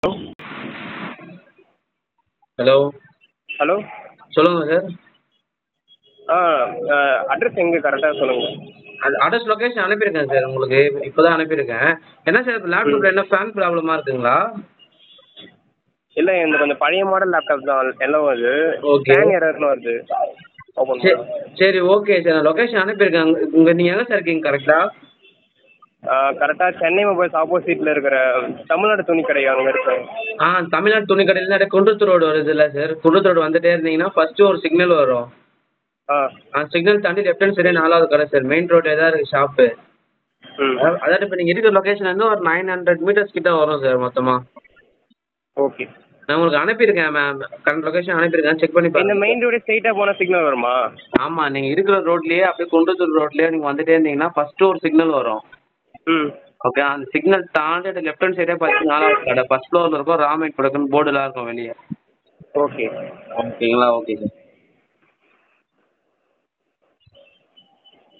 Hello hello சொல்லுங்கள் sir ஆ address எங்கே கரெக்டாக சொல்லுங்கள் அது அட்ரஸ் லொக்கேஷன் அனுப்பியிருக்கேன் சார் உங்களுக்கு இப்போ தான் அனுப்பியிருக்கேன் என்ன சார் இப்போ லேப்டாப்பில் என்ன ஃபேன் ப்ராப்ளமாக இருக்குங்களா இல்லை இந்த கொஞ்சம் பழைய மாடல் லேப்டாப் தான் எல்லாம் வருது Okay. ஹேங் எரர்னு வருது ஓப்பன் சரி பண்ண சரி ஓகே சார் நான் லொக்கேஷன் அனுப்பியிருக்கேன் உங்கள் நீங்கள் எங்கே சார் இருக்கீங்க கரெக்டாக கரெக்டாக சென்னை மொபைல்ஸ் ஆப்போசிட்டில் இருக்கிற தமிழ்நாடு துணி கடை அங்கே இருக்கேன் ஆ தமிழ்நாடு துணி கடையில் நிறைய குன்றத்தூர் ரோடு வருது இல்லை சார் குன்றத்தூர் ரோடு வந்துட்டே இருந்தீங்கன்னா ஃபஸ்ட்டு ஒரு சிக்னல் வரும் ஆ அந்த சிக்னல் தாண்டி லெஃப்ட் ஹேண்ட் சைடே நாலாவது கடை சார் மெயின் ரோட்லேயே தான் இருக்குது ஷாப்பு ம் அதாவது இப்போ நீங்கள் இருக்கிற லொக்கேஷன் வந்து ஒரு நைன் ஹண்ட்ரட் மீட்டர்ஸ் கிட்ட வரும் சார் மொத்தமாக ஓகே நான் உங்களுக்கு அனுப்பியிருக்கேன் மேம் கரண்ட் லொக்கேஷன் அனுப்பியிருக்கேன் செக் பண்ணி இந்த பாருங்க மெயின் ரோடு ஸ்ட்ரெயிட்டாக போனால் சிக்னல் வருமா ஆமாம் நீங்கள் இருக்கிற ரோட்லேயே அப்படியே குன்றத்தூர் ரோட்லேயே நீங்கள் வந்துட்டே இருந்தீங்கன்னா ஃபஸ்ட்டு ஒரு சிக்னல் வரும் ம் ஓகே அந்த சிக்னல் தாண்டி லெஃப்ட் ஹேண்ட் சைடே பார்த்தீங்கன்னா நாலாவது கடை ஃபஸ்ட் ஃப்ளோரில் இருக்கும் ராமேட் ப்ரொடக்ஷன் போர்டுலாம் இருக்கும் வெளியே ஓகே ஓகேங்களா ஓகே சார்